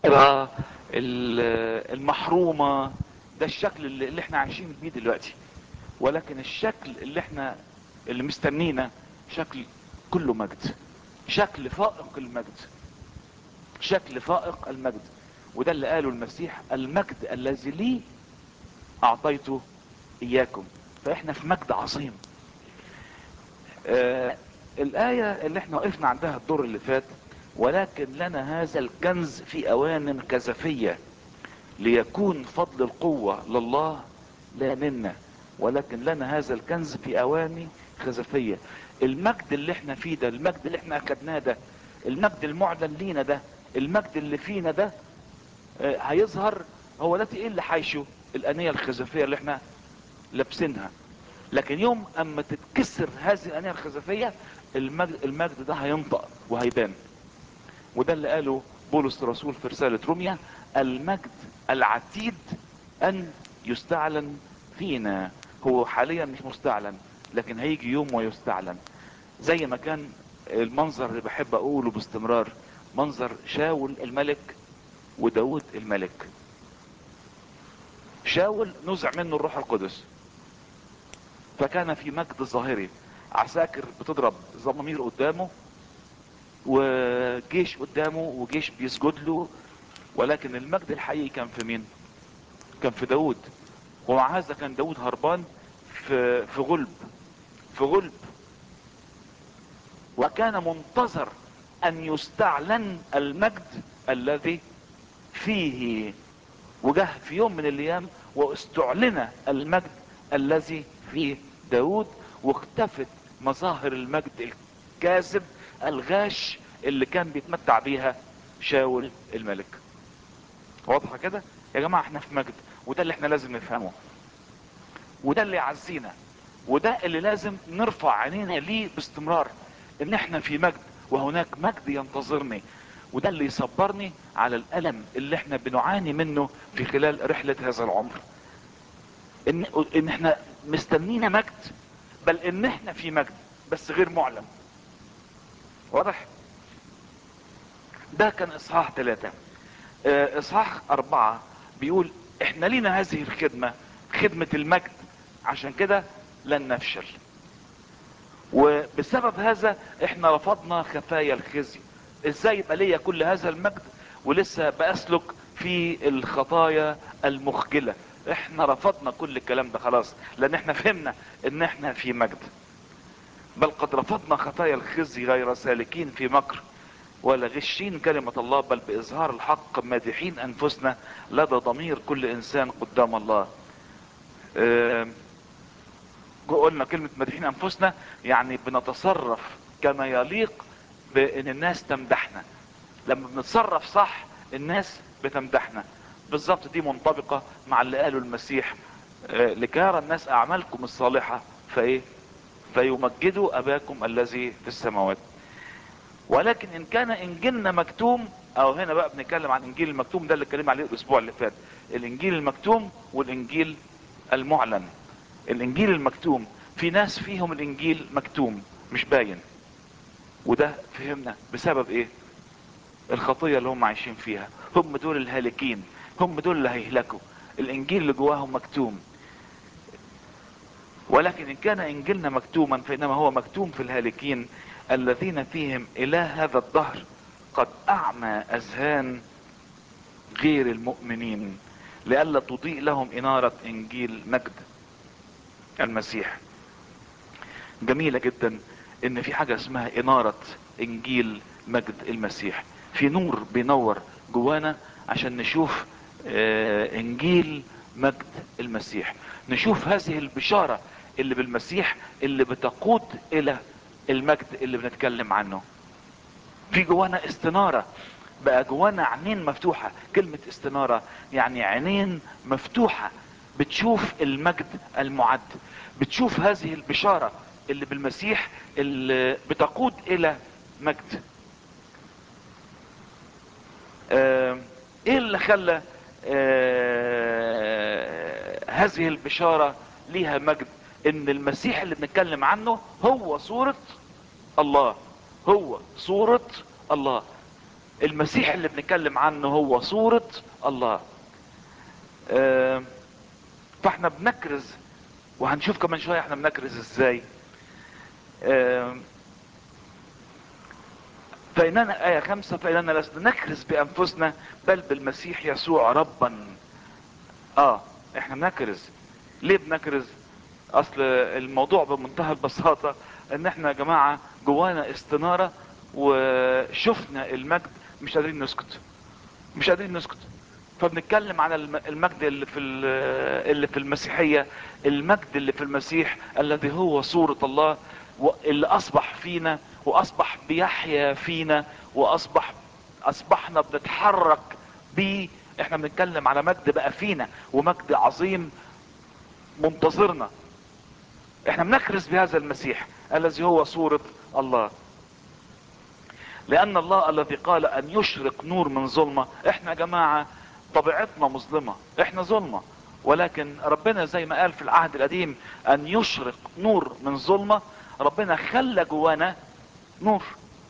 الفقراء ال- المحرومة ده الشكل اللي اللي احنا عايشين بيه دلوقتي ولكن الشكل اللي احنا اللي مستنينا شكل كله مجد شكل فائق المجد شكل فائق المجد وده اللي قاله المسيح المجد الذي لي اعطيته اياكم فاحنا في مجد عظيم آه الآية اللي احنا وقفنا عندها الدور اللي فات ولكن لنا هذا الكنز في أوان كزفية ليكون فضل القوة لله لا منا ولكن لنا هذا الكنز في أواني خزفية المجد اللي احنا فيه ده المجد اللي احنا أخدناه ده المجد المعلن لينا ده المجد اللي فينا ده آه، هيظهر هو ده ايه اللي حايشه الأنية الخزفية اللي احنا لابسينها لكن يوم اما تتكسر هذه الانيه الخزفيه المجد, المجد ده هينطق وهيبان وده اللي قاله بولس الرسول في رساله روميا المجد العتيد ان يستعلن فينا هو حاليا مش مستعلن لكن هيجي يوم ويستعلن زي ما كان المنظر اللي بحب اقوله باستمرار منظر شاول الملك وداود الملك شاول نزع منه الروح القدس فكان في مجد ظاهري عساكر بتضرب زمامير قدامه وجيش قدامه وجيش بيسجد له ولكن المجد الحقيقي كان في مين كان في داود ومع هذا كان داود هربان في في غلب في غلب وكان منتظر ان يستعلن المجد الذي فيه وجه في يوم من الايام واستعلن المجد الذي في داود واختفت مظاهر المجد الكاذب الغاش اللي كان بيتمتع بيها شاول الملك واضحة كده يا جماعة احنا في مجد وده اللي احنا لازم نفهمه وده اللي يعزينا وده اللي لازم نرفع عينينا ليه باستمرار ان احنا في مجد وهناك مجد ينتظرني وده اللي يصبرني على الالم اللي احنا بنعاني منه في خلال رحلة هذا العمر ان ان احنا مستنينا مجد بل ان احنا في مجد بس غير معلن واضح ده كان اصحاح ثلاثة اه اصحاح اربعة بيقول احنا لينا هذه الخدمة خدمة المجد عشان كده لن نفشل وبسبب هذا احنا رفضنا خفايا الخزي ازاي يبقى ليا كل هذا المجد ولسه بأسلك في الخطايا المخجلة احنا رفضنا كل الكلام ده خلاص لان احنا فهمنا ان احنا في مجد بل قد رفضنا خطايا الخزي غير سالكين في مكر ولا غشين كلمة الله بل بإظهار الحق مادحين أنفسنا لدى ضمير كل إنسان قدام الله اه قلنا كلمة مادحين أنفسنا يعني بنتصرف كما يليق بأن الناس تمدحنا لما بنتصرف صح الناس بتمدحنا بالظبط دي منطبقة مع اللي قاله المسيح اه لكي يرى الناس أعمالكم الصالحة فإيه فيمجدوا أباكم الذي في السماوات ولكن ان كان انجيلنا مكتوم او هنا بقى بنتكلم عن انجيل المكتوم ده اللي اتكلمنا عليه الاسبوع اللي فات الانجيل المكتوم والانجيل المعلن الانجيل المكتوم في ناس فيهم الانجيل مكتوم مش باين وده فهمنا بسبب ايه الخطية اللي هم عايشين فيها هم دول الهالكين هم دول اللي هيهلكوا الانجيل اللي جواهم مكتوم ولكن ان كان انجيلنا مكتوما فانما هو مكتوم في الهالكين الذين فيهم اله هذا الدهر قد اعمى اذهان غير المؤمنين لئلا تضيء لهم انارة انجيل مجد المسيح جميلة جدا ان في حاجة اسمها انارة انجيل مجد المسيح في نور بينور جوانا عشان نشوف اه انجيل مجد المسيح نشوف هذه البشارة اللي بالمسيح اللي بتقود الى المجد اللي بنتكلم عنه في جوانا استنارة بقى جوانا عينين مفتوحة كلمة استنارة يعني عينين مفتوحة بتشوف المجد المعد بتشوف هذه البشارة اللي بالمسيح اللي بتقود الى مجد آه ايه اللي خلى آه هذه البشارة ليها مجد ان المسيح اللي بنتكلم عنه هو صورة الله هو صورة الله المسيح اللي بنتكلم عنه هو صورة الله آه، فاحنا بنكرز وهنشوف كمان شوية احنا بنكرز ازاي آه، فإننا آية خمسة فإننا لسنا نكرز بأنفسنا بل بالمسيح يسوع ربا اه احنا بنكرز ليه بنكرز اصل الموضوع بمنتهى البساطة ان احنا يا جماعة جوانا استنارة وشفنا المجد مش قادرين نسكت مش قادرين نسكت فبنتكلم على الم- المجد اللي في ال- اللي في المسيحية المجد اللي في المسيح الذي هو صورة الله اللي اصبح فينا واصبح بيحيا فينا واصبح اصبحنا بنتحرك بيه احنا بنتكلم على مجد بقى فينا ومجد عظيم منتظرنا احنا بنكرز بهذا المسيح الذي هو صورة الله لان الله الذي قال ان يشرق نور من ظلمة احنا يا جماعة طبيعتنا مظلمة احنا ظلمة ولكن ربنا زي ما قال في العهد القديم ان يشرق نور من ظلمة ربنا خلى جوانا نور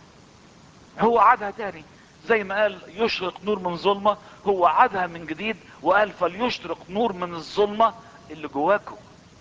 هو عادها تاني زي ما قال يشرق نور من ظلمة هو عادها من جديد وقال فليشرق نور من الظلمة اللي جواكم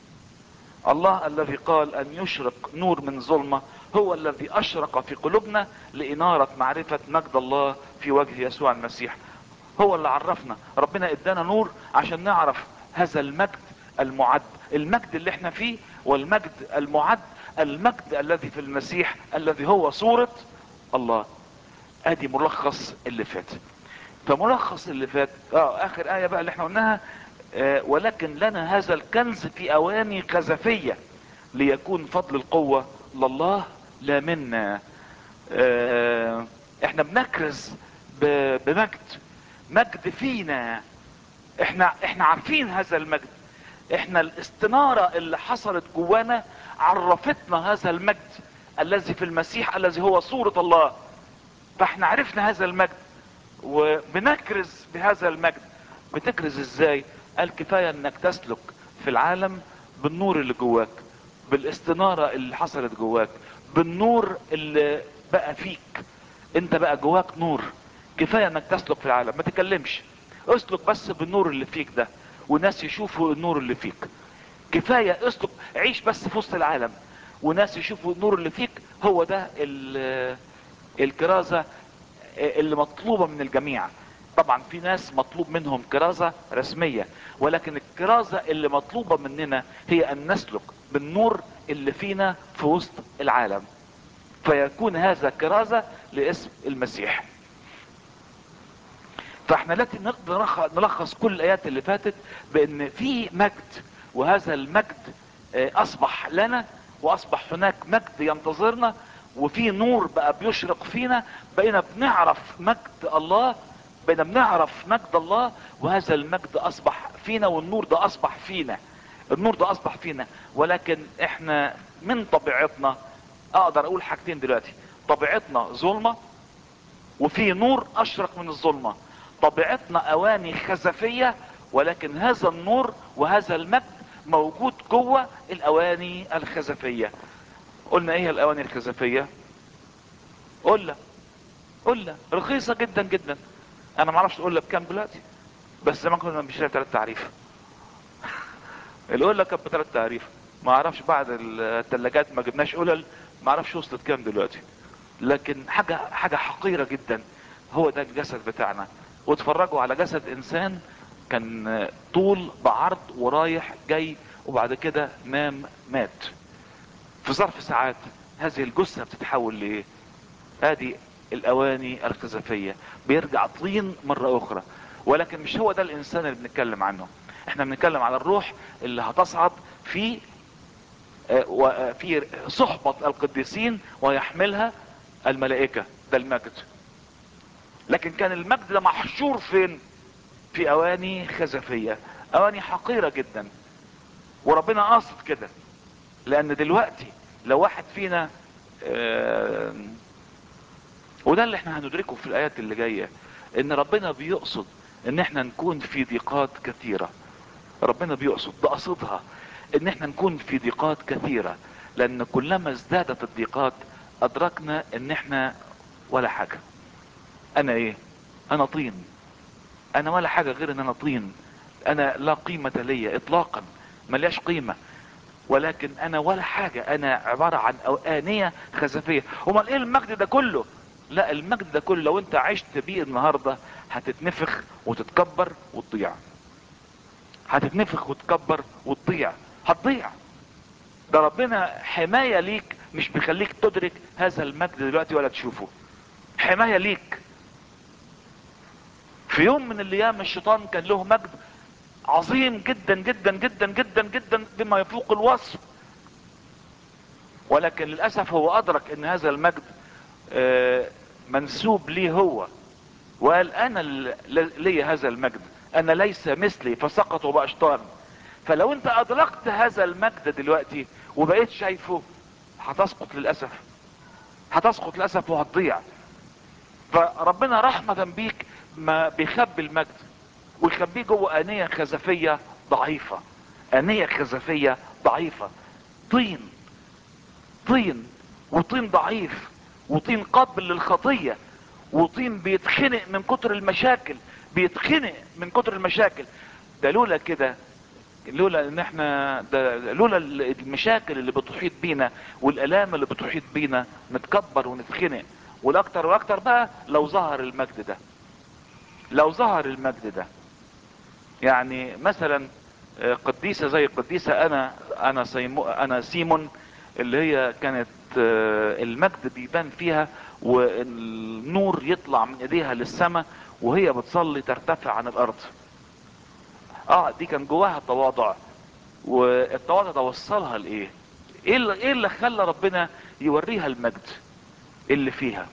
الله الذي قال ان يشرق نور من ظلمة هو الذي اشرق في قلوبنا لانارة معرفة مجد الله في وجه يسوع المسيح هو اللي عرفنا ربنا ادانا نور عشان نعرف هذا المجد المعد المجد اللي احنا فيه والمجد المعد المجد الذي في المسيح الذي هو صورة الله ادي ملخص اللي فات فملخص اللي فات اه اخر ايه بقى اللي احنا قلناها آه ولكن لنا هذا الكنز في اواني خزفية ليكون فضل القوة لله لا منا آه احنا بنكرز ب- بمجد مجد فينا احنا احنا عارفين هذا المجد احنا الاستنارة اللي حصلت جوانا عرفتنا هذا المجد الذي في المسيح الذي هو صورة الله فاحنا عرفنا هذا المجد وبنكرز بهذا المجد بتكرز ازاي قال كفاية انك تسلك في العالم بالنور اللي جواك بالاستنارة اللي حصلت جواك بالنور اللي بقى فيك انت بقى جواك نور كفاية انك تسلك في العالم ما تكلمش اسلك بس بالنور اللي فيك ده وناس يشوفوا النور اللي فيك كفاية اسلك عيش بس في وسط العالم وناس يشوفوا النور اللي فيك هو ده ال- الكرازة اللي مطلوبة من الجميع طبعا في ناس مطلوب منهم كرازة رسمية ولكن الكرازة اللي مطلوبة مننا هي ان نسلك بالنور اللي فينا في وسط العالم فيكون هذا كرازة لاسم المسيح فاحنا لكن نقدر نلخ- نلخص كل الايات اللي فاتت بان في مجد وهذا المجد آه، اصبح لنا واصبح هناك مجد ينتظرنا وفي نور بقى بيشرق فينا بقينا بنعرف مجد الله بقينا بنعرف مجد الله وهذا المجد اصبح فينا والنور ده اصبح فينا النور ده اصبح فينا ولكن احنا من طبيعتنا اقدر اقول حاجتين دلوقتي طبيعتنا ظلمه وفي نور اشرق من الظلمة طبيعتنا اواني خزفية ولكن هذا النور وهذا المجد موجود جوه الاواني الخزفية قلنا ايه الاواني الخزفية قلنا قلنا رخيصة جدا جدا انا معرفش قلنا بكام دلوقتي بس زمان كنا بنشتري ثلاث تعريف القلة كانت بثلاث تعريف ما اعرفش بعد الثلاجات ما جبناش قلل ما اعرفش وصلت كام دلوقتي لكن حاجة حاجة حقيرة جدا هو ده الجسد بتاعنا واتفرجوا على جسد انسان كان طول بعرض ورايح جاي وبعد كده نام مات في ظرف ساعات هذه الجثة بتتحول لايه ادي الاواني الخزفية بيرجع طين مرة اخرى ولكن مش هو ده الانسان اللي بنتكلم عنه احنا بنتكلم على الروح اللي هتصعد في آه، وفي صحبة القديسين ويحملها الملائكة ده المجد لكن كان المجد ده محشور فين في اواني خزفية اواني حقيرة جدا وربنا قاصد كده لان دلوقتي لو واحد فينا آه، وده اللي احنا هندركه في الايات اللي جاية ان ربنا بيقصد ان احنا نكون في ضيقات كثيرة ربنا بيقصد ده قصدها ان احنا نكون في ضيقات كثيرة لان كلما ازدادت الضيقات ادركنا ان احنا ولا حاجة انا ايه انا طين انا ولا حاجة غير ان انا طين انا لا قيمة لي اطلاقا ملياش قيمة ولكن انا ولا حاجة انا عبارة عن آنية خزفية امال ايه المجد ده كله لا المجد ده كله لو انت عشت بيه النهاردة هتتنفخ وتتكبر وتضيع هتتنفخ وتكبر وتضيع هتضيع ده ربنا حماية ليك مش بيخليك تدرك هذا المجد دلوقتي ولا تشوفه حماية ليك في يوم من الايام الشيطان كان له مجد عظيم جدا جدا جدا جدا جدا بما يفوق الوصف ولكن للاسف هو ادرك ان هذا المجد آه، منسوب ليه هو وقال انا لي هذا المجد انا ليس مثلي فسقط وبقى فلو انت ادركت هذا المجد دلوقتي وبقيت شايفه هتسقط للاسف هتسقط للاسف وهتضيع فربنا رحمة بيك ما بيخبي المجد ويخبيه جوه آنية خزفية ضعيفة آنية خزفية ضعيفة طين طين وطين ضعيف وطين قابل للخطية وطين بيتخنق من كتر المشاكل بيتخنق من كتر المشاكل ده لولا كده لولا ان احنا ده لولا المشاكل اللي بتحيط بينا والالام اللي بتحيط بينا نتكبر ونتخنق والاكتر واكتر بقى لو ظهر المجد ده لو ظهر المجد ده يعني مثلا آه، قديسة زي قديسة انا انا سيمو انا سيمون اللي هي كانت آه، المجد بيبان فيها والنور يطلع من ايديها للسماء وهي بتصلي ترتفع عن الارض اه دي كان جواها تواضع والتواضع ده وصلها لايه ايه اللي, إيه اللي خلى ربنا يوريها المجد اللي فيها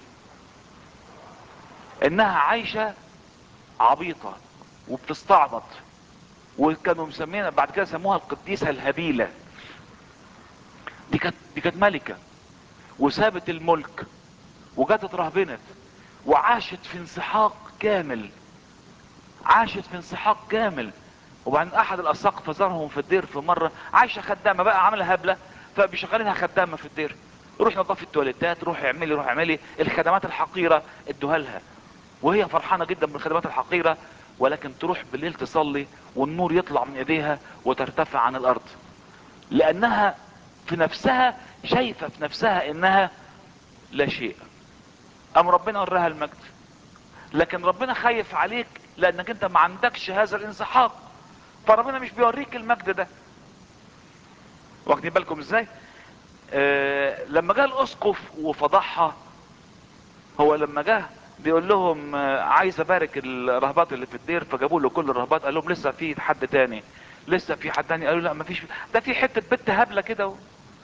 انها عايشة عبيطة وبتستعبط وكانوا مسمينها بعد كده سموها القديسة الهبيلة دي كانت دي كانت ملكة وسابت الملك وجت اترهبنت وعاشت في انسحاق كامل عاشت في انسحاق كامل وبعدين احد الاساقفه زارهم في الدير في مره عايشه خدامه بقى عامله هبله فبيشغلينها خدامه في الدير روح نظفي التواليتات روح اعملي روح اعملي الخدمات الحقيره ادوها لها وهي فرحانه جدا بالخدمات الحقيره ولكن تروح بالليل تصلي والنور يطلع من ايديها وترتفع عن الارض لانها في نفسها شايفه في نفسها انها لا شيء ام ربنا وراها المجد لكن ربنا خايف عليك لانك انت ما عندكش هذا الانسحاق فربنا مش بيوريك المجد ده واخدين بالكم ازاي آه لما جه الاسقف وفضحها هو لما جه بيقول لهم آه عايز ابارك الرهبات اللي في الدير فجابوا له كل الرهبات قال لهم لسه في حد تاني لسه في حد تاني قالوا لا ما فيش ده في حته بنت هبله كده و...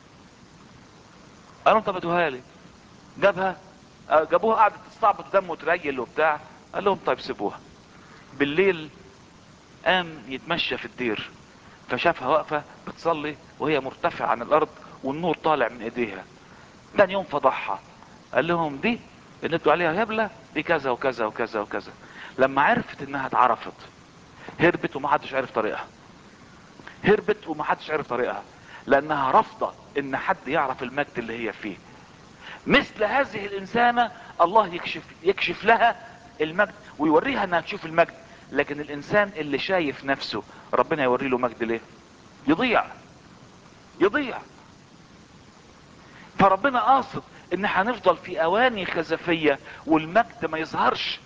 قالوا طب ادوها لي جابها آه جابوها قعدت تستعبط دم وتريل وبتاع قال لهم طيب سيبوها بالليل قام يتمشى في الدير فشافها واقفة بتصلي وهي مرتفعة عن الارض والنور طالع من ايديها تاني يوم فضحها قال لهم دي اللي انتوا عليها هبلة دي كذا وكذا وكذا وكذا لما عرفت انها اتعرفت هربت ومحدش عرف طريقها هربت ومحدش عرف طريقها لانها رافضة ان حد يعرف المجد اللي هي فيه مثل هذه الانسانة الله يكشف يكشف لها المجد ويوريها انها تشوف المجد لكن الانسان اللي شايف نفسه ربنا يوري له مجد ليه يضيع يضيع فربنا قاصد ان هنفضل في اواني خزفية والمجد ما يظهرش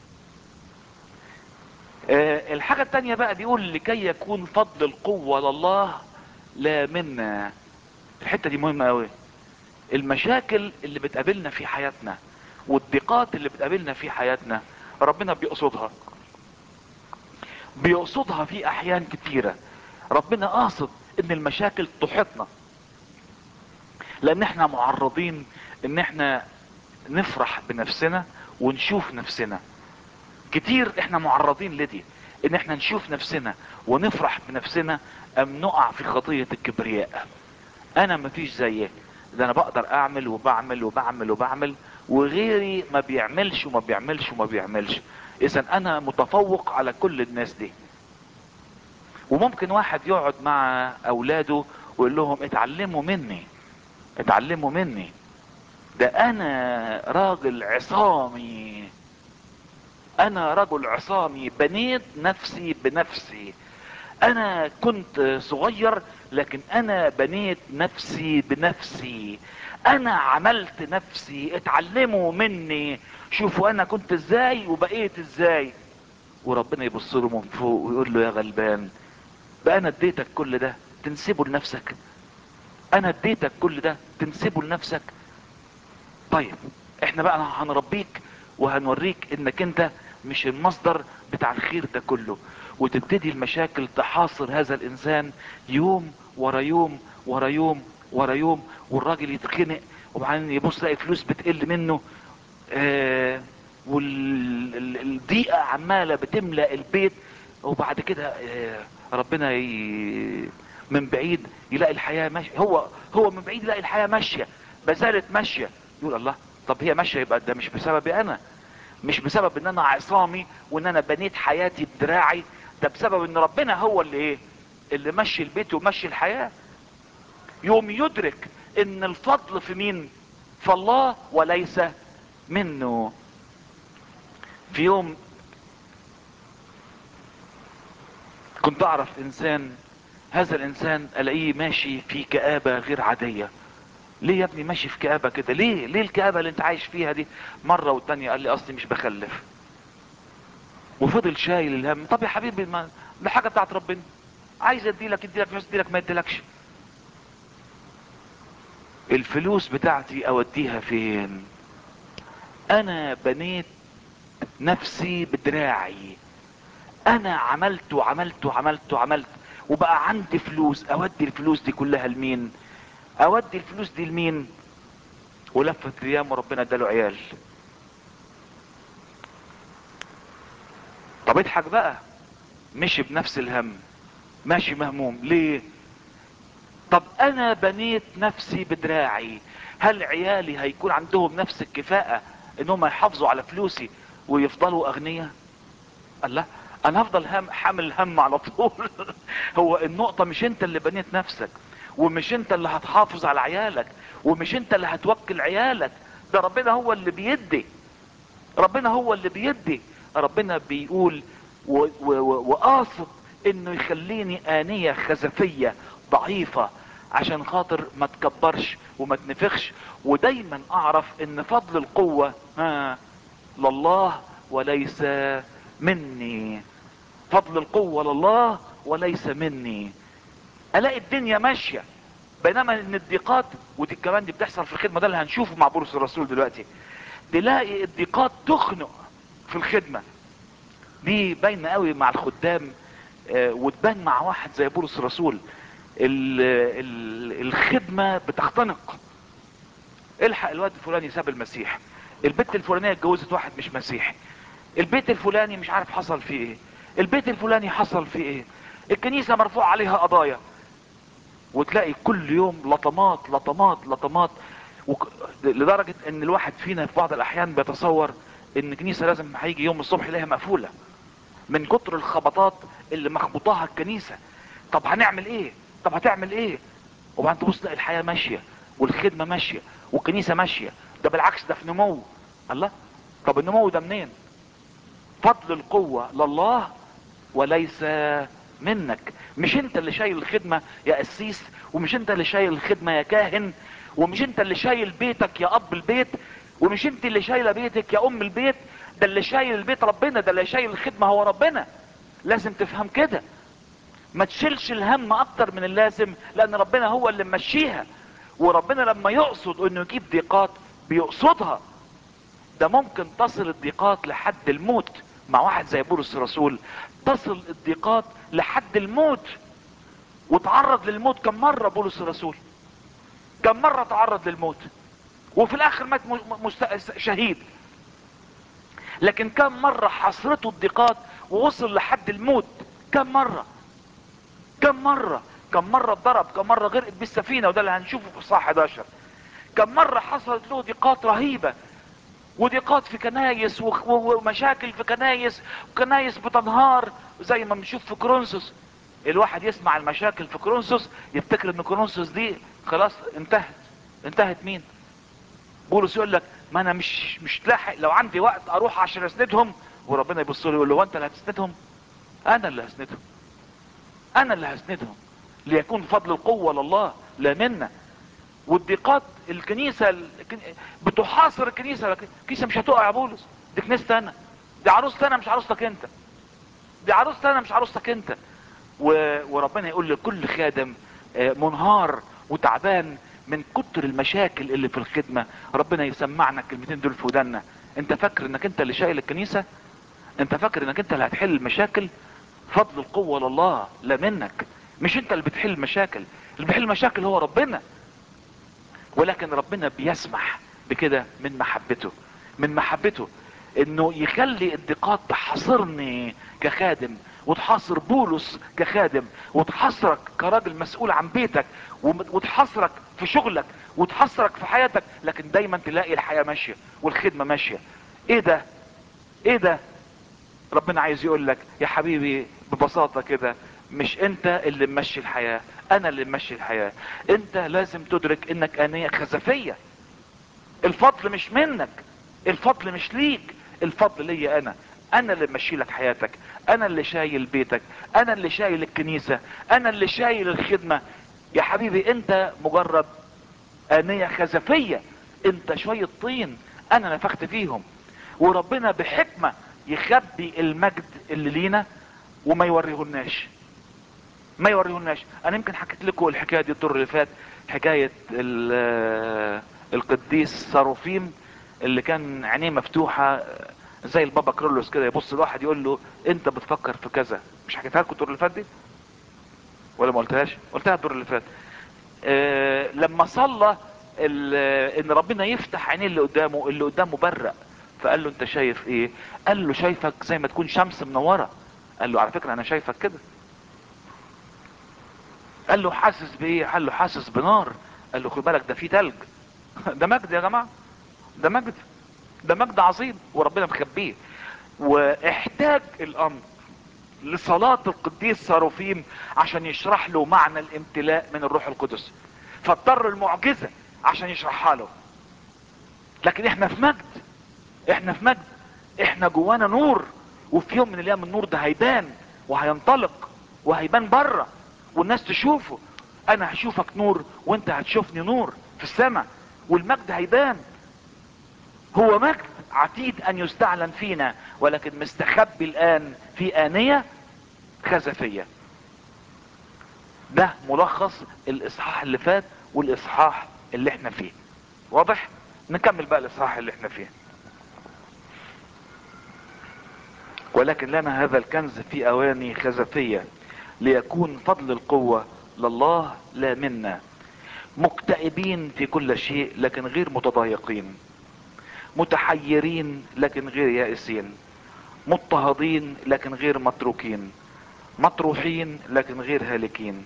أه الحاجة التانية بقى بيقول لكي يكون فضل القوة لله لا منا الحتة دي مهمة قوي المشاكل اللي بتقابلنا في حياتنا والضيقات اللي بتقابلنا في حياتنا ربنا بيقصدها بيقصدها في احيان كتيرة ربنا قاصد ان المشاكل تحيطنا لان احنا معرضين ان احنا نفرح بنفسنا ونشوف نفسنا كتير احنا معرضين لدي ان احنا نشوف نفسنا ونفرح بنفسنا ام نقع في خطية الكبرياء انا مفيش زيك ده انا بقدر اعمل وبعمل وبعمل وبعمل وغيري ما بيعملش وما بيعملش وما بيعملش اذا انا متفوق على كل الناس دي وممكن واحد يقعد مع اولاده ويقول لهم اتعلموا مني اتعلموا مني ده انا راجل عصامي انا رجل عصامي بنيت نفسي بنفسي انا كنت صغير لكن انا بنيت نفسي بنفسي انا عملت نفسي اتعلموا مني شوفوا انا كنت ازاي وبقيت ازاي وربنا يبص له من فوق ويقول له يا غلبان بقى انا اديتك كل ده تنسبه لنفسك انا اديتك كل ده تنسبه لنفسك طيب احنا بقى هنربيك وهنوريك انك انت مش المصدر بتاع الخير ده كله وتبتدي المشاكل تحاصر هذا الانسان يوم ورا يوم ورا يوم ورا يوم والراجل يتخنق وبعدين يبص يلاقي فلوس بتقل منه آه والضيقة عمالة بتملأ البيت وبعد كده آه ربنا ي... من بعيد يلاقي الحياة ماشية هو هو من بعيد يلاقي الحياة ماشية بزالت ماشية يقول الله طب هي ماشية يبقى ده مش بسببي انا مش بسبب ان انا عصامي وان انا بنيت حياتي بدراعي ده بسبب ان ربنا هو اللي ايه اللي مشي البيت ومشي الحياة يوم يدرك ان الفضل في مين في الله وليس منه في يوم كنت اعرف انسان هذا الانسان الاقيه ماشي في كآبة غير عادية ليه يا ابني ماشي في كآبة كده ليه ليه الكآبة اللي انت عايش فيها دي مرة والتانية قال لي اصلي مش بخلف وفضل شايل الهم طب يا حبيبي ما ده حاجة بتاعت ربنا عايز اديلك اديلك مش اديلك ما اديلكش الفلوس بتاعتي اوديها فين انا بنيت نفسي بدراعي انا عملت وعملت وعملت وعملت وبقى عندي فلوس اودي الفلوس دي كلها لمين اودي الفلوس دي لمين ولفت ايام وربنا اداله عيال طب اضحك بقى مشي بنفس الهم ماشي مهموم ليه طب انا بنيت نفسي بدراعي هل عيالي هيكون عندهم نفس الكفاءة انهم يحافظوا على فلوسي ويفضلوا اغنياء الله انا هفضل هم حامل الهم على طول هو النقطة مش انت اللي بنيت نفسك ومش انت اللي هتحافظ على عيالك ومش انت اللي هتوكل عيالك ده ربنا هو اللي بيدي ربنا هو اللي بيدي ربنا بيقول وقاصد انه يخليني انية خزفية ضعيفة عشان خاطر ما تكبرش وما تنفخش ودايما اعرف ان فضل القوة ها لله وليس مني فضل القوة لله وليس مني الاقي الدنيا ماشية بينما ان الضيقات ودي كمان دي بتحصل في الخدمة ده اللي هنشوفه مع بولس الرسول دلوقتي تلاقي الضيقات تخنق في الخدمة دي باينة قوي مع الخدام آه وتبان مع واحد زي بولس الرسول ال ال الخدمة بتختنق الحق الواد الفلاني ساب المسيح البنت الفلانية اتجوزت واحد مش مسيحي البيت الفلاني مش عارف حصل فيه ايه البيت الفلاني حصل فيه ايه الكنيسة مرفوع عليها قضايا وتلاقي كل يوم لطمات لطمات لطمات وك... لدرجة ان الواحد فينا في بعض الاحيان بيتصور ان الكنيسة لازم هيجي يوم الصبح يلاقيها مقفولة من كتر الخبطات اللي مخبوطاها الكنيسة طب هنعمل ايه طب هتعمل ايه وبعدين تبص تلاقي الحياة ماشية والخدمة ماشية والكنيسة ماشية ده بالعكس ده في نمو الله طب النمو ده منين فضل القوة لله وليس منك مش انت اللي شايل الخدمة يا قسيس ومش انت اللي شايل الخدمة يا كاهن ومش انت اللي شايل بيتك يا اب البيت ومش انت اللي شايله بيتك يا ام البيت ده اللي شايل البيت ربنا ده اللي شايل الخدمة هو ربنا لازم تفهم كده ما تشيلش الهم اكتر من اللازم لان ربنا هو اللي ممشيها وربنا لما يقصد انه يجيب ضيقات بيقصدها ده ممكن تصل الضيقات لحد الموت مع واحد زي بولس الرسول تصل الضيقات لحد الموت وتعرض للموت كم مرة بولس الرسول كم مرة تعرض للموت وفي الاخر مات مست... شهيد لكن كم مرة حصرته الضيقات ووصل لحد الموت كم مرة كم مرة كم مرة اتضرب كم مرة غرقت بالسفينة وده اللي هنشوفه في صح 11 كم مرة حصلت له ضيقات رهيبة وضيقات في كنايس ومشاكل في كنايس وكنايس بتنهار زي ما بنشوف في كرونسوس الواحد يسمع المشاكل في كرونسوس يفتكر ان كرونسوس دي خلاص انتهت انتهت مين بولس يقول لك ما انا مش مش لاحق لو عندي وقت اروح عشان اسندهم وربنا يبص له يقول له هو انت اللي هتسندهم انا اللي هسندهم انا اللي هسندهم ليكون فضل القوة لله لا منا والضيقات الكنيسة الكن- بتحاصر الكنيسة لكن الكنيسة مش هتقع يا بولس دي كنيستي انا دي عروستي انا مش عروستك انت دي عروستي انا مش عروستك انت و... وربنا يقول لكل خادم آه، منهار وتعبان من كتر المشاكل اللي في الخدمة ربنا يسمعنا الكلمتين دول في ودانا انت فاكر انك انت اللي شايل الكنيسة انت فاكر انك انت اللي هتحل المشاكل فضل القوة لله لا منك مش انت اللي بتحل المشاكل اللي بيحل المشاكل هو ربنا ولكن ربنا بيسمح بكده من محبته من محبته انه يخلي الضيقات تحاصرني كخادم وتحاصر بولس كخادم وتحاصرك كراجل مسؤول عن بيتك وم- وتحاصرك في شغلك وتحاصرك في حياتك لكن دايما تلاقي الحياة ماشية والخدمة ماشية ايه ده ايه ده ربنا عايز يقول لك يا حبيبي ببساطة كده مش انت اللي ممشي الحياة انا اللي ممشي الحياة انت لازم تدرك انك انية خزفية الفضل مش منك الفضل مش ليك الفضل ليا انا انا اللي ماشي لك حياتك انا اللي شايل بيتك انا اللي شايل الكنيسة انا اللي شايل الخدمة يا حبيبي انت مجرد آنية خزفية انت شوية طين انا نفخت فيهم وربنا بحكمة يخبي المجد اللي لينا وما يوريهولناش ما يوريهولناش انا يمكن حكيت لكم الحكايه دي الدور اللي فات حكايه ال- القديس صاروفيم اللي كان عينيه مفتوحه زي البابا كرولوس كده يبص الواحد يقول له انت بتفكر في كذا مش حكيتها لكم الدور اللي فات دي ولا ما قلتهاش قلتها الدور اللي فات آه، لما صلى ال- ان ربنا يفتح عينيه اللي قدامه اللي قدامه برق فقال له انت شايف ايه قال له شايفك زي ما تكون شمس منوره قال له على فكره انا شايفك كده قال له حاسس بايه قال له حاسس بنار قال له خد بالك ده في تلج ده مجد يا جماعه ده مجد ده مجد عظيم وربنا مخبيه واحتاج الامر لصلاة القديس صاروفيم عشان يشرح له معنى الامتلاء من الروح القدس فاضطر المعجزة عشان يشرحها له لكن احنا في مجد احنا في مجد احنا جوانا نور وفي يوم من الايام النور ده هيبان وهينطلق وهيبان بره والناس تشوفه انا هشوفك نور وانت هتشوفني نور في السماء والمجد هيبان هو مجد عتيد ان يستعلن فينا ولكن مستخبي الان في انية خزفية ده ملخص الاصحاح اللي فات والاصحاح اللي احنا فيه واضح نكمل بقى الاصحاح اللي احنا فيه ولكن لنا هذا الكنز في اواني خزفية ليكون فضل القوة لله لا منا مكتئبين في كل شيء لكن غير متضايقين متحيرين لكن غير يائسين مضطهدين لكن غير متروكين مطروحين لكن غير هالكين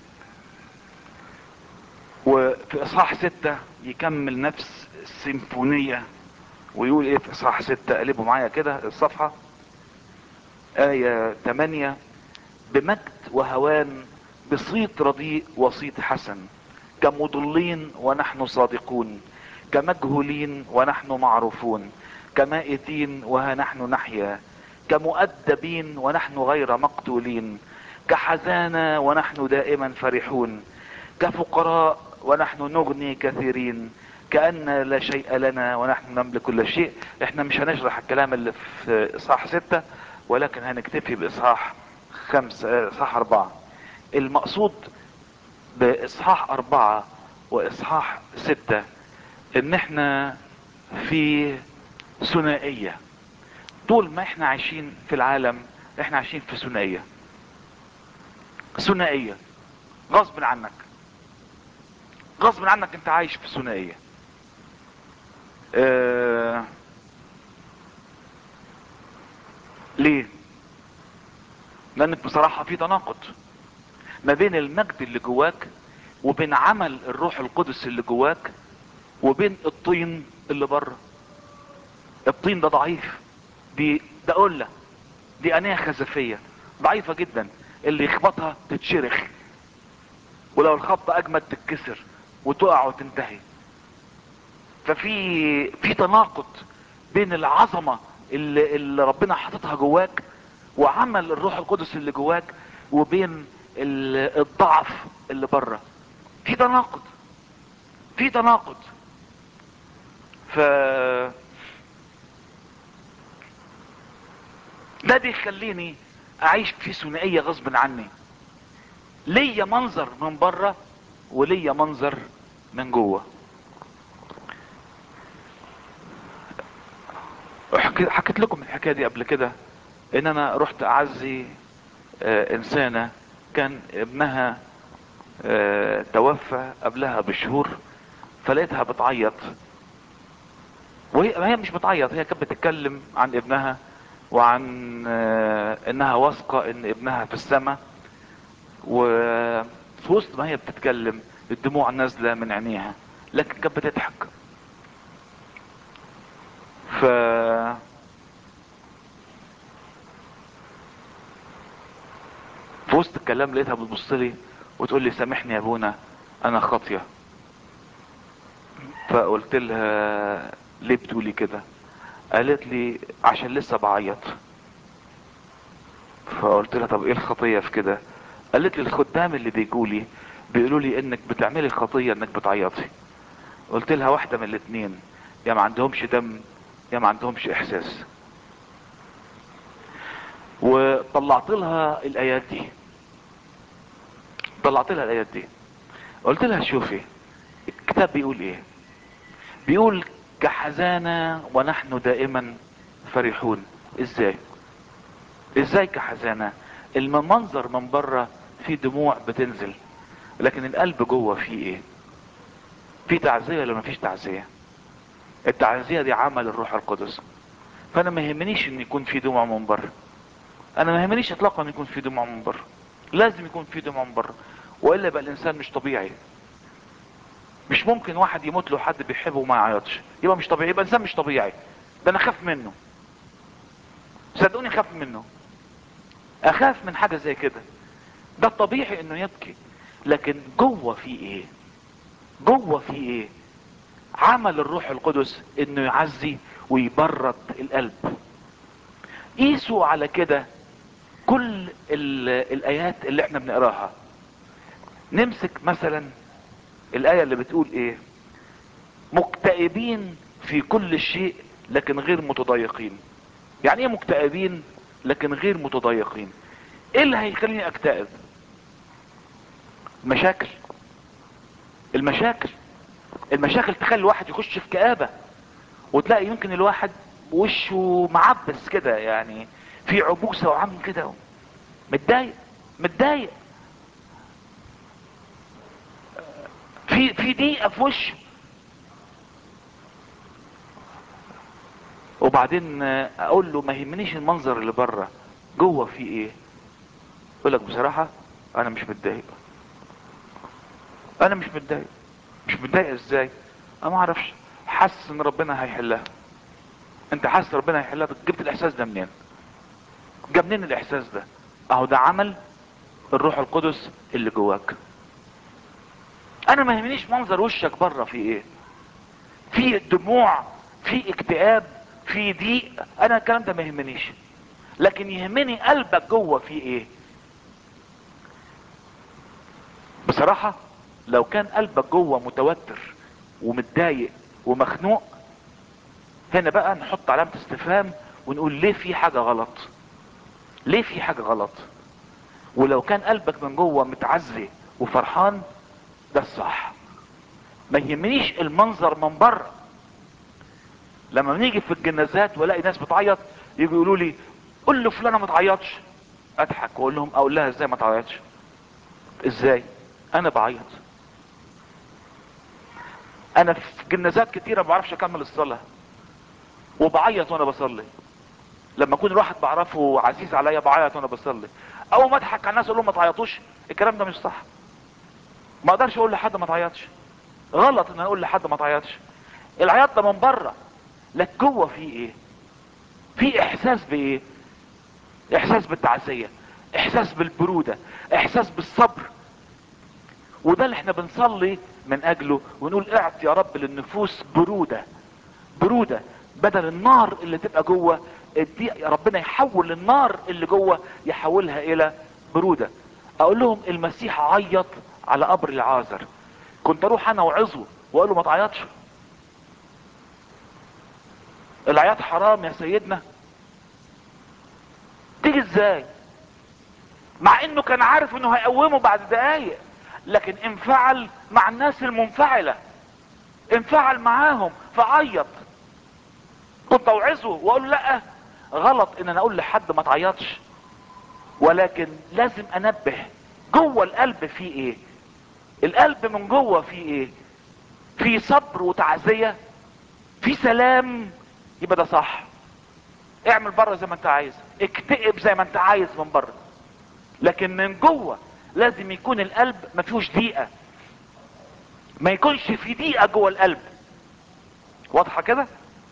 وفي اصحاح ستة يكمل نفس السيمفونية ويقول ايه في اصحاح ستة قلبوا معايا كده الصفحة آية 8 بمجد وهوان بصيت رديء وصيت حسن كمضلين ونحن صادقون كمجهولين ونحن معروفون كمائتين وها نحن نحيا كمؤدبين ونحن غير مقتولين كحزانة ونحن دائما فرحون كفقراء ونحن نغني كثيرين كأن لا شيء لنا ونحن نملك كل شيء احنا مش هنشرح الكلام اللي في اصحاح ستة ولكن هنكتفي باصحاح خمسة اصحاح اربعة المقصود باصحاح اربعة واصحاح ستة ان احنا في ثنائية طول ما احنا عايشين في العالم احنا عايشين في ثنائية ثنائية غصب عنك غصب عنك انت عايش في ثنائية اه ليه لانك بصراحة في تناقض ما بين المجد اللي جواك وبين عمل الروح القدس اللي جواك وبين الطين اللي بره الطين ده ضعيف دي ده قلة دي انية خزفية ضعيفة جدا اللي يخبطها تتشرخ ولو الخبطة اجمد تتكسر وتقع وتنتهي ففي في تناقض بين العظمة اللي, اللي ربنا حاططها جواك وعمل الروح القدس اللي جواك وبين ال- الضعف اللي بره في تناقض في تناقض ف ده بيخليني اعيش في ثنائيه غصب عني ليا منظر من بره وليا منظر من جوه حكي- حكيت لكم الحكايه دي قبل كده ان انا رحت اعزي آه، انسانه كان ابنها آه، توفى قبلها بشهور فلقيتها بتعيط وهي هي مش بتعيط هي كانت بتتكلم عن ابنها وعن آه، انها واثقه ان ابنها في السماء وفي وسط ما هي بتتكلم الدموع نازله من عينيها لكن كانت بتضحك ف في وسط الكلام لقيتها بتبص لي وتقول لي سامحني يا ابونا انا خاطيه فقلت لها ليه بتقولي كده قالت لي عشان لسه بعيط فقلت لها طب ايه الخطيه في كده قالت لي الخدام اللي بيجوا لي بيقولوا لي انك بتعملي خطيه انك بتعيطي قلت لها واحده من الاثنين يا ما عندهمش دم يا ما عندهمش احساس وطلعت لها الايات دي طلعت لها الايات دي قلت لها شوفي الكتاب بيقول ايه بيقول كحزانة ونحن دائما فرحون ازاي ازاي كحزانة المنظر من بره في دموع بتنزل لكن القلب جوه فيه ايه في تعزية ولا مفيش تعزية التعزية دي عمل الروح القدس فانا ما يهمنيش ان يكون في دموع من بره انا ما يهمنيش اطلاقا ان يكون في دموع من بره لازم يكون في دموع من بره والا يبقى الانسان مش طبيعي مش ممكن واحد يموت له حد بيحبه وما يعيطش يبقى مش طبيعي يبقى انسان مش طبيعي ده انا اخاف منه صدقوني اخاف منه اخاف من حاجه زي كده ده الطبيعي انه يبكي لكن جوه في ايه جوه في ايه عمل الروح القدس انه يعزي ويبرد القلب قيسوا على كده كل ال- الايات اللي احنا بنقراها نمسك مثلا الايه اللي بتقول ايه مكتئبين في كل شيء لكن غير متضايقين يعني ايه مكتئبين لكن غير متضايقين ايه اللي هيخليني اكتئب مشاكل المشاكل المشاكل تخلي الواحد يخش في كآبة وتلاقي يمكن الواحد وشه معبس كده يعني في عبوسة وعامل كده متضايق متضايق في في ضيقة في وشه وبعدين اقول له ما يهمنيش المنظر اللي بره جوه في ايه يقول لك بصراحة انا مش متضايق انا مش متضايق مش متضايق ازاي انا ما اعرفش حاسس ان ربنا هيحلها انت حاسس ربنا هيحلها جبت الاحساس ده منين جاب منين الاحساس ده اهو ده عمل الروح القدس اللي جواك انا ما يهمنيش منظر وشك بره في ايه في دموع في اكتئاب في ضيق انا الكلام ده ما يهمنيش لكن يهمني قلبك جوه في ايه بصراحة لو كان قلبك جوه متوتر ومتضايق ومخنوق هنا بقى نحط علامة استفهام ونقول ليه في حاجة غلط ليه في حاجة غلط ولو كان قلبك من جوه متعزي وفرحان ده الصح ما يهمنيش المنظر من بره لما بنيجي في الجنازات والاقي ناس بتعيط يجوا يقولوا لي قول له فلانه ما تعيطش اضحك واقول لهم اقول لها ازاي ما تعيطش ازاي انا بعيط انا في جنازات كتيره ما بعرفش اكمل الصلاه وبعيط وانا بصلي لما اكون الواحد بعرفه عزيز عليا بعيط وانا بصلي اول ما اضحك على الناس اقول لهم ما تعيطوش الكلام ده مش صح ما اقدرش اقول لحد ما تعيطش غلط ان انا اقول لحد ما تعيطش العياط ده من بره لك جوه في ايه في احساس بايه احساس بالتعزية احساس بالبرودة احساس بالصبر وده اللي احنا بنصلي من اجله ونقول اعط يا رب للنفوس برودة برودة بدل النار اللي تبقى جوه ادي ربنا يحول النار اللي جوه يحولها الى برودة اقول لهم المسيح عيط على قبر العازر كنت اروح انا وعظه واقول له ما تعيطش العياط حرام يا سيدنا تيجي ازاي مع انه كان عارف انه هيقومه بعد دقايق لكن انفعل مع الناس المنفعلة انفعل معاهم فعيط كنت اوعظه واقول له لا غلط ان انا اقول لحد ما تعيطش ولكن لازم انبه جوه القلب فيه ايه القلب من جوه فيه ايه في صبر وتعزية في سلام يبقى ده صح اعمل بره زي ما انت عايز اكتئب زي ما انت عايز من بره لكن من جوه لازم يكون القلب ما فيهوش ضيقه ما يكونش في ضيقه جوه القلب واضحه كده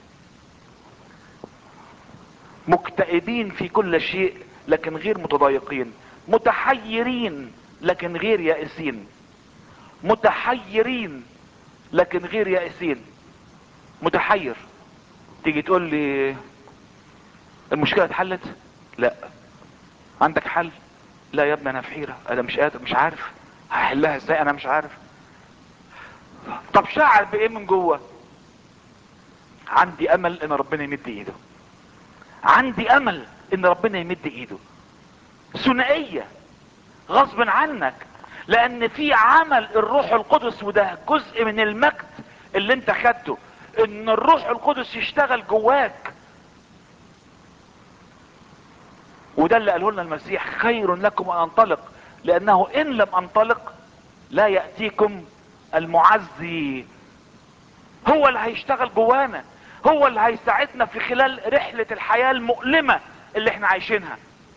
مكتئبين في كل شيء لكن غير متضايقين متحيرين لكن غير يائسين متحيرين لكن غير يائسين متحير تيجي تقول لي المشكله اتحلت لا عندك حل لا يا ابني انا في حيره انا مش قادر مش عارف هحلها ازاي انا مش عارف طب شعر بايه من جوه عندي امل ان ربنا يمد ايده عندي امل ان ربنا يمد ايده ثنائيه غصب عنك لان في عمل الروح القدس وده جزء من المجد اللي انت خدته ان الروح القدس يشتغل جواك وده اللي قاله لنا المسيح خير لكم ان انطلق لانه ان لم انطلق لا ياتيكم المعزي هو اللي هيشتغل جوانا هو اللي هيساعدنا في خلال رحلة الحياة المؤلمة اللي احنا عايشينها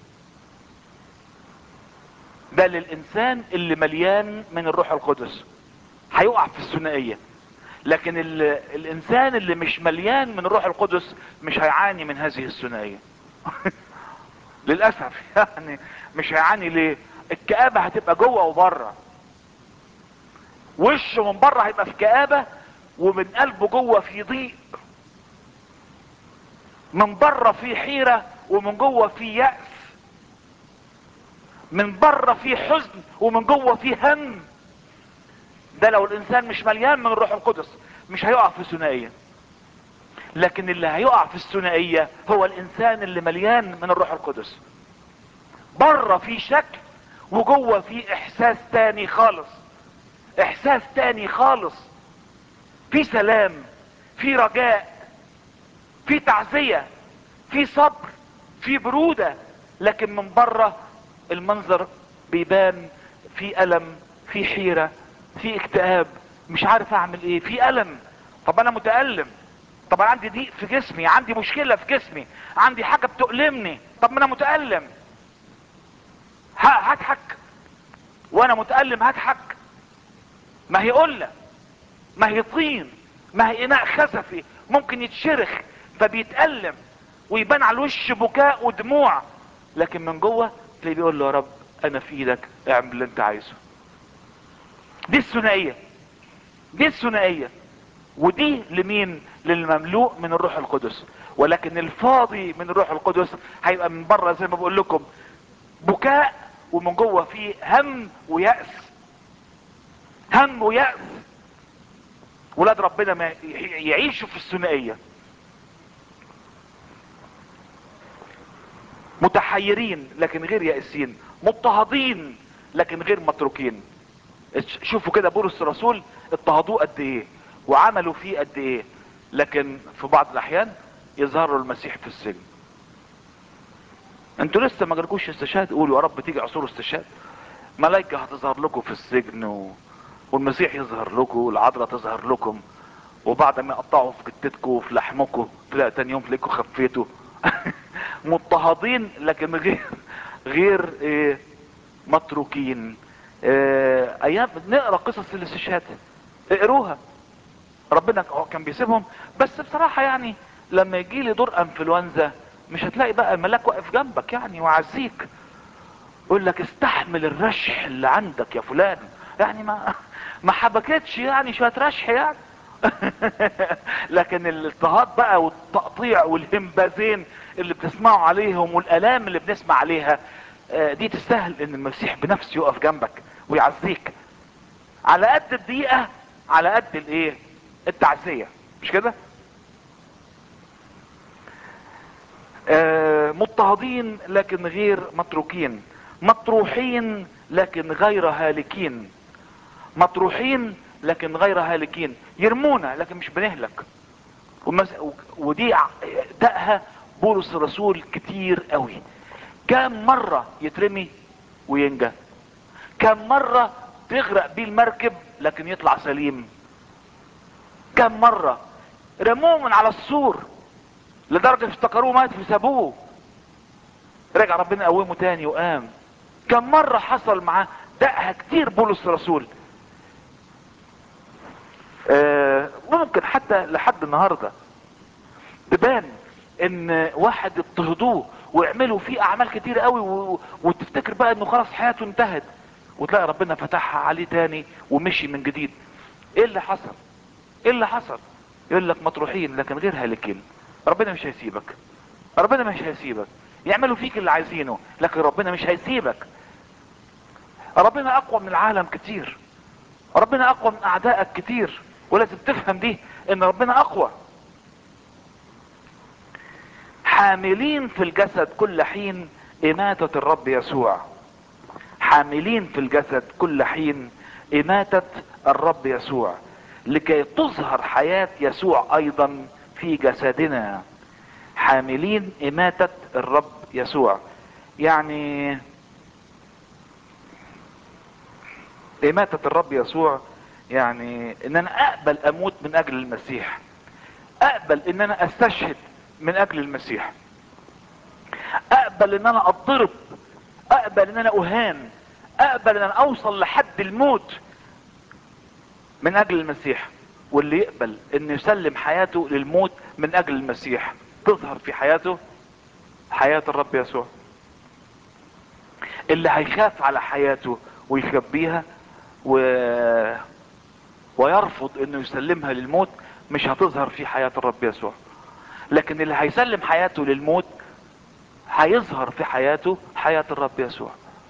ده للانسان اللي مليان من الروح القدس هيقع في الثنائية لكن ال... الانسان اللي مش مليان من الروح القدس مش هيعاني من هذه الثنائية للاسف يعني مش هيعاني ليه الكآبة هتبقى جوه وبره وشه من بره هيبقى في كآبة ومن قلبه جوه في ضيق من بره في حيرة ومن جوه في يأس من بره في حزن ومن جوه في هم ده لو الانسان مش مليان من الروح القدس مش هيقع في ثنائية لكن اللي هيقع في الثنائية هو الانسان اللي مليان من الروح القدس بره في شكل وجوه في احساس تاني خالص احساس تاني خالص في سلام في رجاء في تعزية في صبر في برودة لكن من بره المنظر بيبان في ألم في حيرة في اكتئاب مش عارف اعمل ايه في ألم طب انا متألم طب انا عندي ضيق في جسمي عندي مشكلة في جسمي عندي حاجة بتؤلمني طب ما انا متألم هضحك وانا متألم هضحك ما هي قلة ما هي طين ما هي اناء خسفي ممكن يتشرخ فبيتألم ويبان على الوش بكاء ودموع لكن من جوه تلاقيه بيقول له يا رب انا في ايدك اعمل اللي انت عايزه دي الثنائية دي الثنائية ودي لمين للمملوء من الروح القدس ولكن الفاضي من الروح القدس هيبقى من بره زي ما بقول لكم بكاء ومن جوه فيه هم ويأس هم ويأس ولاد ربنا ما يعيشوا في الثنائية متحيرين لكن غير يائسين مضطهدين لكن غير متروكين شوفوا كده بولس الرسول اضطهدوه قد ايه وعملوا فيه قد ايه لكن في بعض الاحيان يظهروا المسيح في السجن انتوا لسه ما جالكوش استشهاد قولوا يا رب تيجي عصور استشهاد ملايكة هتظهر لكم في السجن و... والمسيح يظهر لكم والعذراء تظهر لكم وبعد ما يقطعوا في جتتكم وفي لحمكم تلاقي تاني يوم تلاقيكم خفيتوا مضطهدين لكن غير غير ايه متروكين ايه ايام نقرا قصص الاستشهاد اقروها ربنا كان بيسيبهم بس بصراحه يعني لما يجي لي دور انفلونزا مش هتلاقي بقى الملاك واقف جنبك يعني وعزيك يقول لك استحمل الرشح اللي عندك يا فلان يعني ما ما حبكتش يعني شويه رشح يعني لكن الاضطهاد بقى والتقطيع والهمبازين اللي بتسمعوا عليهم والالام اللي بنسمع عليها آه، دي تستاهل ان المسيح بنفسه يقف جنبك ويعزيك على قد الدقيقة على قد الايه التعزية مش كده آه، مضطهدين لكن غير متروكين مطروحين لكن غير هالكين مطروحين لكن غير هالكين يرمونا لكن مش بنهلك ومس... و- ودي ع- دقها بولس الرسول كتير قوي كم مرة يترمي وينجى كم مرة تغرق بيه المركب لكن يطلع سليم كم مرة رموه من على السور لدرجة افتكروه مات فسابوه رجع ربنا قومه تاني وقام كم مرة حصل معاه دقها كتير بولس الرسول آه، ممكن حتى لحد النهارده تبان ان واحد اضطهدوه ويعملوا فيه اعمال كتير قوي و... وتفتكر بقى انه خلاص حياته انتهت وتلاقي ربنا فتحها عليه تاني ومشي من جديد ايه اللي حصل ايه اللي حصل يقول لك مطروحين لكن غير هالكين ربنا مش هيسيبك ربنا مش هيسيبك يعملوا فيك اللي عايزينه لكن ربنا مش هيسيبك ربنا اقوى من العالم كتير ربنا اقوى من اعدائك كتير ولازم تفهم دي ان ربنا اقوى حاملين في الجسد كل حين اماتة الرب يسوع حاملين في الجسد كل حين اماتة الرب يسوع لكي تظهر حياة يسوع ايضا في جسدنا حاملين اماتة الرب يسوع يعني اماتة الرب يسوع يعني ان انا اقبل اموت من اجل المسيح اقبل ان انا استشهد من اجل المسيح اقبل ان انا اتضرب اقبل ان انا اهان اقبل ان انا اوصل لحد الموت من اجل المسيح واللي يقبل انه يسلم حياته للموت من اجل المسيح تظهر في حياته حياة الرب يسوع اللي هيخاف على حياته ويخبيها و... ويرفض انه يسلمها للموت مش هتظهر في حياة الرب يسوع لكن اللي هيسلم حياته للموت هيظهر في حياته حياة الرب يسوع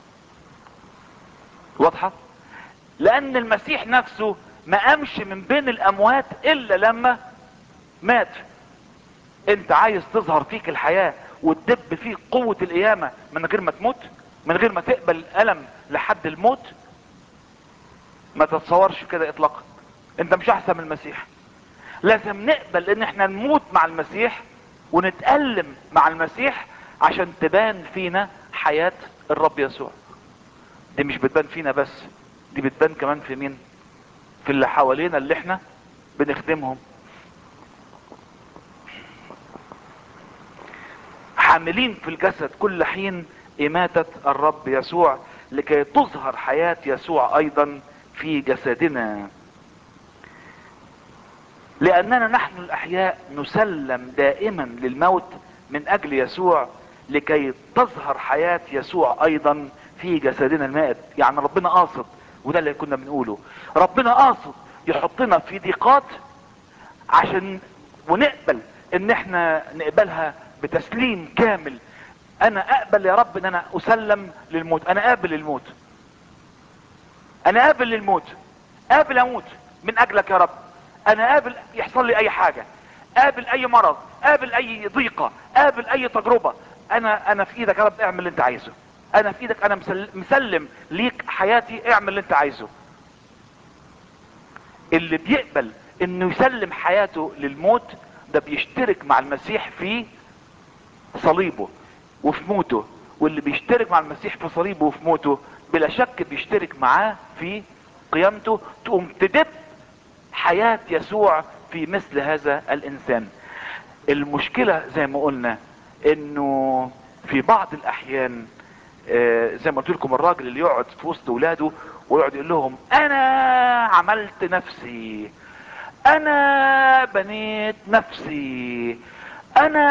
واضحة لان المسيح نفسه ما قامش من بين الاموات الا لما مات انت عايز تظهر فيك الحياة وتدب فيك قوة القيامة من غير ما تموت من غير ما تقبل الالم لحد الموت ما تتصورش كده اطلاقا انت مش احسن من المسيح لازم نقبل ان احنا نموت مع المسيح ونتألم مع المسيح عشان تبان فينا حياة الرب يسوع دي مش بتبان فينا بس دي بتبان كمان في مين في اللي حوالينا اللي احنا بنخدمهم حاملين في الجسد كل حين إماتة الرب يسوع لكي تظهر حياة يسوع أيضا في جسدنا لأننا نحن الأحياء نسلم دائما للموت من أجل يسوع لكي تظهر حياة يسوع أيضا في جسدنا المائت يعني ربنا قاصد وده اللي كنا بنقوله ربنا قاصد يحطنا في ضيقات عشان ونقبل ان احنا نقبلها بتسليم كامل انا اقبل يا رب ان انا اسلم للموت انا قابل الموت انا قابل للموت قابل اموت من اجلك يا رب انا قابل يحصل لي اي حاجة قابل اي مرض قابل اي ضيقة قابل اي تجربة انا انا في ايدك يا رب اعمل اللي انت عايزه انا في ايدك انا مسل- مسلم ليك حياتي اعمل اللي انت عايزه اللي بيقبل انه يسلم حياته للموت ده بيشترك مع المسيح في صليبه وفي موته واللي بيشترك مع المسيح في صليبه وفي موته بلا شك بيشترك معاه في قيامته تقوم تدب حياة يسوع في مثل هذا الانسان المشكلة زي ما قلنا انه في بعض الاحيان آه، زي ما قلت لكم الراجل اللي يقعد في وسط ولاده ويقعد يقول لهم انا عملت نفسي انا بنيت نفسي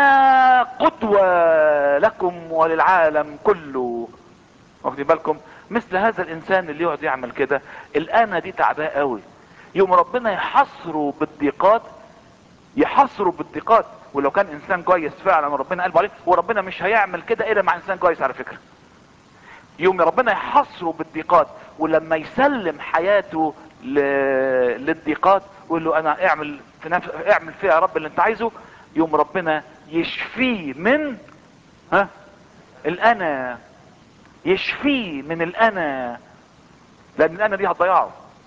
انا قدوة لكم وللعالم كله واخدين بالكم مثل هذا الانسان اللي يقعد يعمل كده الانا دي تعباه قوي يوم ربنا يحصره بالضيقات يحصره بالضيقات ولو كان انسان كويس فعلا ربنا قلبه عليه وربنا مش هيعمل كده الا مع انسان كويس على فكره يوم ربنا يحصره بالضيقات ولما يسلم حياته ل... للضيقات ويقول له انا اعمل في نفس اعمل فيها يا رب اللي انت عايزه يوم ربنا يشفيه من ها الانا يشفيه من الانا لان الانا دي هتضيعه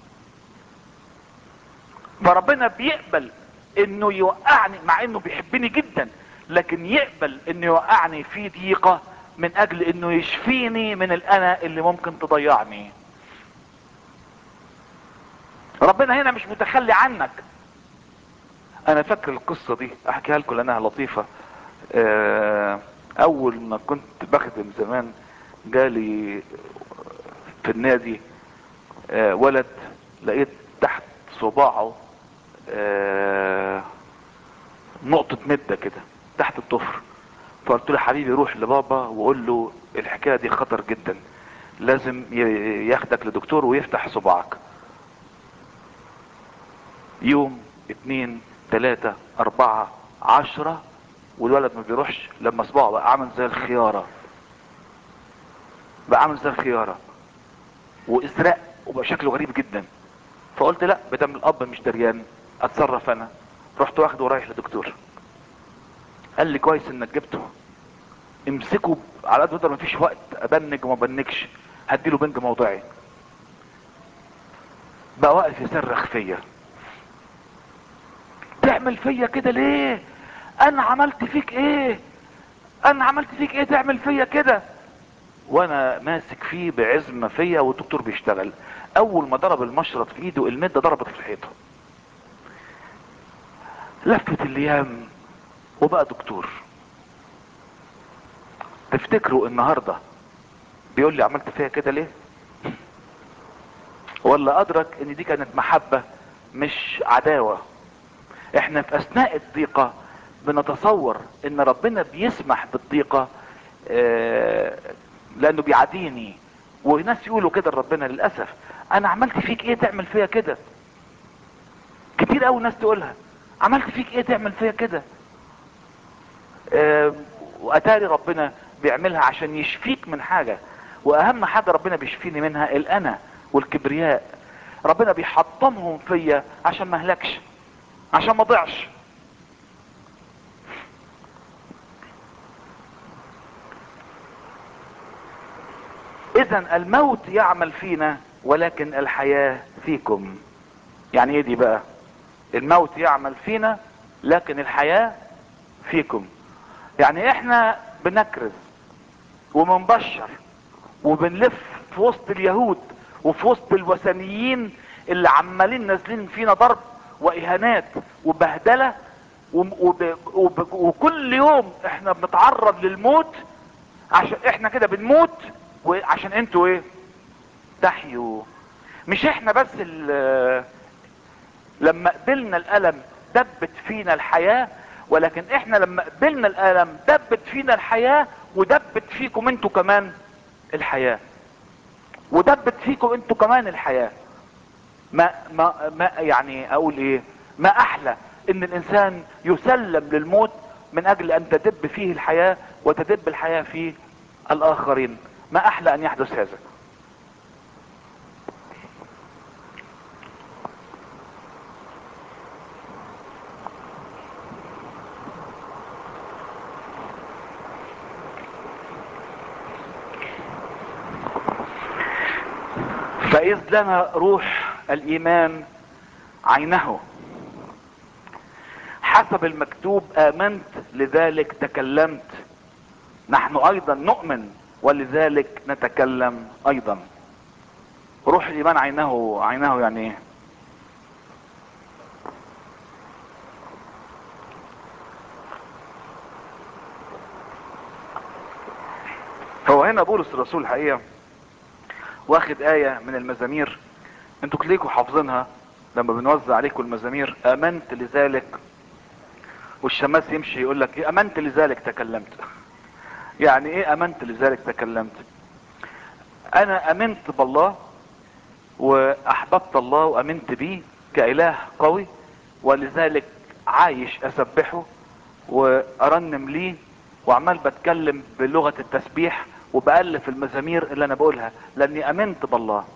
فربنا بيقبل انه يوقعني مع انه بيحبني جدا لكن يقبل انه يوقعني في ضيقه من اجل انه يشفيني من الانا اللي ممكن تضيعني ربنا هنا مش متخلي عنك انا فاكر القصه دي احكيها لكم لانها لطيفه آه، اول ما كنت بخدم زمان جالي في النادي آه، ولد لقيت تحت صباعه آه، نقطة مدة كده تحت الضفر فقلت له حبيبي روح لبابا وقول له الحكاية دي خطر جدا لازم ي- ياخدك لدكتور ويفتح صباعك يوم اتنين تلاتة اربعة عشرة والولد ما بيروحش لما صباعه بقى عامل زي الخيارة بقى عامل زي الخيارة وازرق وبقى شكله غريب جدا فقلت لا بدم الاب مش دريان اتصرف انا رحت واخده ورايح لدكتور قال لي كويس انك جبته امسكه على قد ما تقدر مفيش وقت ابنج وما بنجش هديله بنج موضعي بقى واقف يصرخ فيا تعمل فيا كده ليه انا عملت فيك ايه انا عملت فيك ايه تعمل فيا كده وانا ماسك فيه بعزم فيا والدكتور بيشتغل اول ما ضرب المشرط في ايده المده ضربت في الحيطه لفت الايام وبقى دكتور تفتكروا النهارده بيقول لي عملت فيا كده ليه ولا ادرك ان دي كانت محبه مش عداوه احنا في اثناء الضيقه بنتصور ان ربنا بيسمح بالضيقه آه، لانه بيعاديني وناس يقولوا كده لربنا للاسف انا عملت فيك ايه تعمل فيا كده كتير قوي ناس تقولها عملت فيك ايه تعمل فيا كده آه، واتاري ربنا بيعملها عشان يشفيك من حاجه واهم حاجه ربنا بيشفيني منها الانا والكبرياء ربنا بيحطمهم فيا عشان ما اهلكش عشان ما ضيعش اذا الموت يعمل فينا ولكن الحياة فيكم يعني ايه دي بقى الموت يعمل فينا لكن الحياة فيكم يعني احنا بنكرز ومنبشر وبنلف في وسط اليهود وفي وسط الوثنيين اللي عمالين نازلين فينا ضرب واهانات وبهدله وم- وب- وب- وكل يوم احنا بنتعرض للموت عشان احنا كده بنموت وعشان انتوا ايه تحيوا مش احنا بس ال- لما قبلنا الالم دبت فينا الحياة ولكن احنا لما قبلنا الالم دبت فينا الحياة ودبت فيكم انتوا كمان الحياة ودبت فيكم انتوا كمان الحياة ما ما ما يعني اقول ايه ما احلى ان الانسان يسلم للموت من اجل ان تدب فيه الحياة وتدب الحياة في الاخرين ما احلى ان يحدث هذا فإذ لنا روح الإيمان عينه حسب المكتوب آمنت لذلك تكلمت نحن أيضا نؤمن ولذلك نتكلم أيضا روح الإيمان عينه عينه يعني إيه هو هنا بولس الرسول الحقيقة واخد آية من المزامير انتوا تلاقوا حافظينها لما بنوزع عليكم المزامير امنت لذلك والشماس يمشي يقول لك ايه امنت لذلك تكلمت يعني ايه امنت لذلك تكلمت انا امنت بالله واحببت الله وامنت بيه كاله قوي ولذلك عايش اسبحه وارنم ليه وعمال بتكلم بلغة التسبيح وبألف المزامير اللي انا بقولها لاني امنت بالله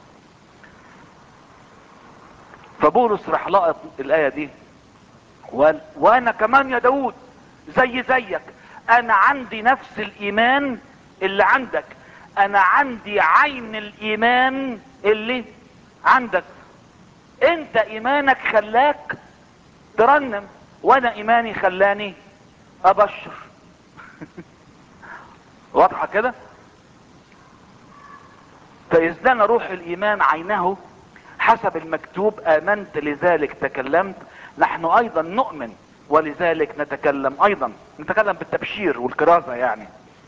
فبولس راح لقط الايه دي وقال وانا كمان يا داود زي زيك انا عندي نفس الايمان اللي عندك انا عندي عين الايمان اللي عندك انت ايمانك خلاك ترنم وانا ايماني خلاني ابشر واضحه كده فاذ لنا روح الايمان عينه حسب المكتوب امنت لذلك تكلمت نحن ايضا نؤمن ولذلك نتكلم ايضا نتكلم بالتبشير والكرازة يعني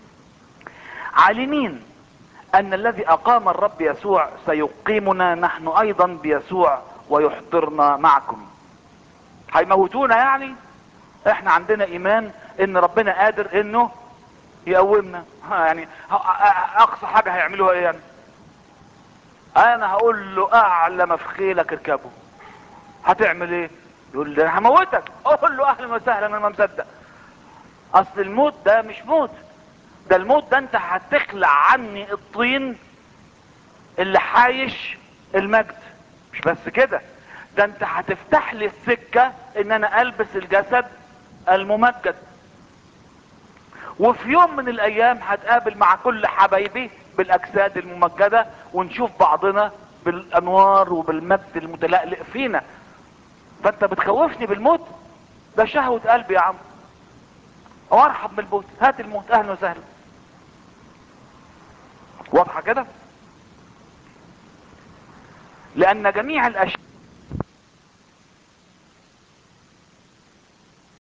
عالمين ان الذي اقام الرب يسوع سيقيمنا نحن ايضا بيسوع ويحضرنا معكم هيموتونا يعني احنا عندنا ايمان ان ربنا قادر انه يقومنا يعني اقصى حاجة هيعملوها ايه يعني انا هقول له اعلى ما في خيلك اركبه هتعمل ايه يقول لي انا هموتك اقول له اهلا وسهلا انا ما مصدق اصل الموت ده مش موت ده الموت ده انت هتخلع عني الطين اللي حايش المجد مش بس كده ده انت هتفتح لي السكة ان انا البس الجسد الممجد وفي يوم من الايام هتقابل مع كل حبايبي بالاجساد الممجدة ونشوف بعضنا بالانوار وبالمجد المتلألئ فينا فانت بتخوفني بالموت ده شهوة قلبي يا عم وارحب بالموت هات الموت اهلا وسهلا واضحة كده لان جميع الاشياء